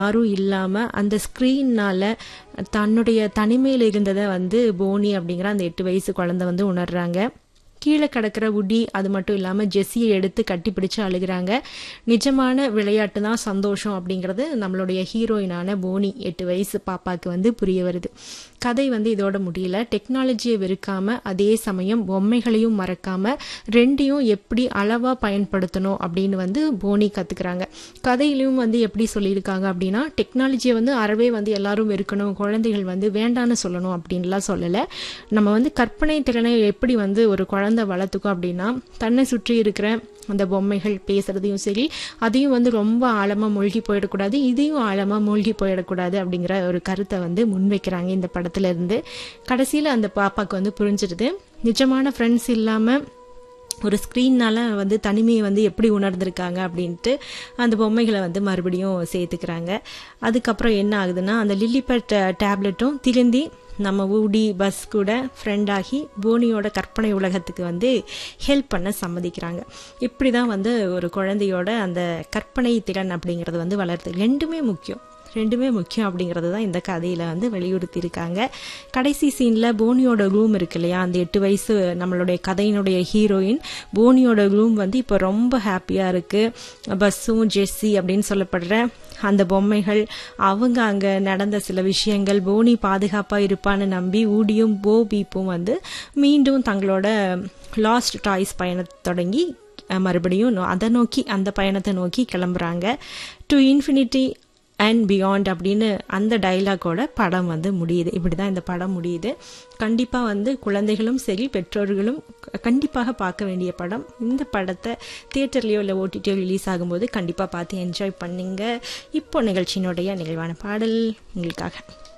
யாரும் இல்லாம அந்த ஸ்க்ரீன்னால தன்னுடைய தனிமையில் இருந்ததை வந்து போனி அப்படிங்கிற அந்த எட்டு வயசு குழந்தை வந்து உணர்றாங்க கீழே கிடக்கிற உடி அது மட்டும் இல்லாமல் ஜெஸ்ஸியை எடுத்து கட்டி பிடிச்சு அழுகிறாங்க நிஜமான விளையாட்டு தான் சந்தோஷம் அப்படிங்கிறது நம்மளுடைய ஹீரோயினான போனி எட்டு வயசு பாப்பாவுக்கு வந்து புரிய வருது கதை வந்து இதோட முடியல டெக்னாலஜியை வெறுக்காம அதே சமயம் பொம்மைகளையும் மறக்காம ரெண்டையும் எப்படி அளவா பயன்படுத்தணும் அப்படின்னு வந்து போனி கத்துக்கிறாங்க கதையிலையும் வந்து எப்படி சொல்லியிருக்காங்க அப்படின்னா டெக்னாலஜியை வந்து அறவே வந்து எல்லாரும் வெறுக்கணும் குழந்தைகள் வந்து வேண்டான்னு சொல்லணும் அப்படின்லாம் சொல்லலை நம்ம வந்து கற்பனை திறனை எப்படி வந்து ஒரு குழந்தை வளர்த்துக்கும் அப்படின்னா தன்னை சுற்றி இருக்கிற அந்த பொம்மைகள் பேசுறதையும் சரி அதையும் வந்து ரொம்ப ஆழமா மூழ்கி போயிடக்கூடாது இதையும் ஆழமா மூழ்கி போயிடக்கூடாது அப்படிங்கிற ஒரு கருத்தை வந்து முன்வைக்கிறாங்க இந்த படத்துல இருந்து கடைசியில அந்த பாப்பாக்கு வந்து புரிஞ்சிடுது நிஜமான ஃப்ரெண்ட்ஸ் இல்லாம ஒரு ஸ்க்ரீன்னால வந்து தனிமையை வந்து எப்படி உணர்ந்திருக்காங்க அப்படின்ட்டு அந்த பொம்மைகளை வந்து மறுபடியும் சேர்த்துக்கிறாங்க அதுக்கப்புறம் என்ன ஆகுதுன்னா அந்த லில்லிபட் டேப்லெட்டும் திருந்தி நம்ம ஊடி பஸ் கூட ஃப்ரெண்டாகி போனியோட கற்பனை உலகத்துக்கு வந்து ஹெல்ப் பண்ண சம்மதிக்கிறாங்க இப்படி தான் வந்து ஒரு குழந்தையோட அந்த கற்பனை திறன் அப்படிங்கிறது வந்து வளருது ரெண்டுமே முக்கியம் ரெண்டுமே முக்கியம் அப்படிங்கிறது தான் இந்த கதையில் வந்து வலியுறுத்தியிருக்காங்க கடைசி சீனில் போனியோட ரூம் இருக்கு இல்லையா அந்த எட்டு வயசு நம்மளுடைய கதையினுடைய ஹீரோயின் போனியோட ரூம் வந்து இப்போ ரொம்ப ஹாப்பியாக இருக்குது பஸ்ஸும் ஜெஸ்ஸி அப்படின்னு சொல்லப்படுற அந்த பொம்மைகள் அவங்க அங்கே நடந்த சில விஷயங்கள் போனி பாதுகாப்பாக இருப்பான்னு நம்பி ஊடியும் போ பீப்பும் வந்து மீண்டும் தங்களோட லாஸ்ட் டாய்ஸ் பயணத்தை தொடங்கி மறுபடியும் அதை நோக்கி அந்த பயணத்தை நோக்கி கிளம்புறாங்க டு இன்ஃபினிட்டி அண்ட் பியாண்ட் அப்படின்னு அந்த டைலாக்கோட படம் வந்து முடியுது இப்படி தான் இந்த படம் முடியுது கண்டிப்பாக வந்து குழந்தைகளும் சரி பெற்றோர்களும் கண்டிப்பாக பார்க்க வேண்டிய படம் இந்த படத்தை தியேட்டர்லேயோ இல்லை ஓடிடியோ ரிலீஸ் ஆகும்போது கண்டிப்பாக பார்த்து என்ஜாய் பண்ணுங்க இப்போ நிகழ்ச்சியினுடைய நிகழ்வான பாடல் உங்களுக்காக